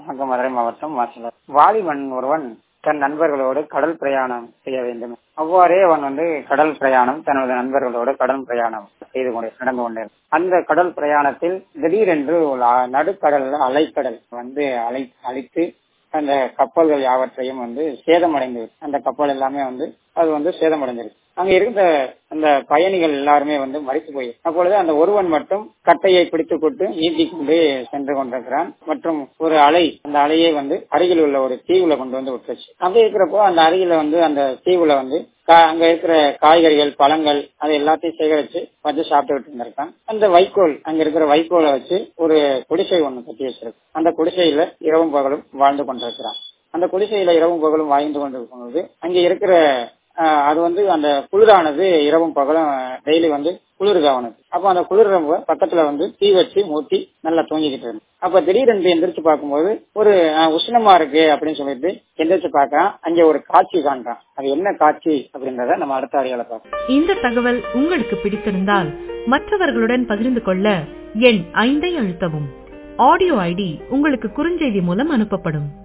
வணக்கம் மதுரை மாவட்டம் மாசிலர் வாலிபன் ஒருவன் தன் நண்பர்களோடு கடல் பிரயாணம் செய்ய வேண்டும் அவ்வாறே அவன் வந்து கடல் பிரயாணம் தனது நண்பர்களோடு கடல் பிரயாணம் செய்து கொண்டு நடந்து கொண்டிருந்தான் அந்த கடல் பிரயாணத்தில் திடீரென்று ஒரு அ- நடுக்கடல்ல அலைக்கடல் வந்து அலை அழித்து அந்த கப்பல்கள் யாவற்றையும் வந்து சேதமடைந்து அந்த கப்பல் எல்லாமே வந்து அது வந்து சேதமடைஞ்சிருக்கு அங்க இருந்த அந்த பயணிகள் எல்லாருமே வந்து மறித்து போய் அப்பொழுது அந்த ஒருவன் மட்டும் கட்டையை பிடித்துக் கொண்டு நீந்தி கொண்டு சென்று கொண்டிருக்கிறான் மற்றும் ஒரு அலை அந்த அலையை வந்து அருகில் உள்ள ஒரு தீவுல கொண்டு வந்து விட்டுருச்சு அப்படி இருக்கிறப்போ அந்த அருகில வந்து அந்த தீவுல வந்து கா- அங்க இருக்கிற காய்கறிகள் பழங்கள் அதை எல்லாத்தையும் சேகரிச்சு வச்சு சாப்பிட்டுக்கிட்டு இருந்திருக்கான் அந்த வைக்கோல் அங்க இருக்கிற வைக்கோலை வச்சு ஒரு குடிசை ஒண்ணு கட்டி வச்சிருக்கு அந்த குடிசையில இரவும் பகலும் வாழ்ந்து கொண்டிருக்கிறான் அந்த குடிசையில இரவும் பகலும் வாழ்ந்து கொண்டிருக்கும் போது அங்க இருக்கிற ஆஹ், அது வந்து அந்த குளிரானது இரவும் பகலும் டெய்லி வந்து குளிருது அவனுக்கு அப்ப அந்த குளிர்றப்ப பக்கத்துல வந்து தீ வச்சு மூட்டி நல்லா தூங்கிக்கிட்டு இருந்தான் அப்ப திடீரென்று எந்திரிச்சு பார்க்கும்போது ஒரு ஆஹ், உஷ்ணமா இருக்கு அப்படின்னு சொல்லிட்டு எந்திரிச்சு பார்க்கறான் அங்க ஒரு காட்சி காண்றான் அது என்ன காட்சி அப்படின்றத நம்ம அடுத்த அறையால பார்ப்போம் இந்த தகவல் உங்களுக்கு பிடித்திருந்தால் மற்றவர்களுடன் பகிர்ந்து கொள்ள எண் ஐந்தை அழுத்தவும் ஆடியோ ஐடி உங்களுக்கு குறுஞ்செய்தி மூலம் அனுப்பப்படும்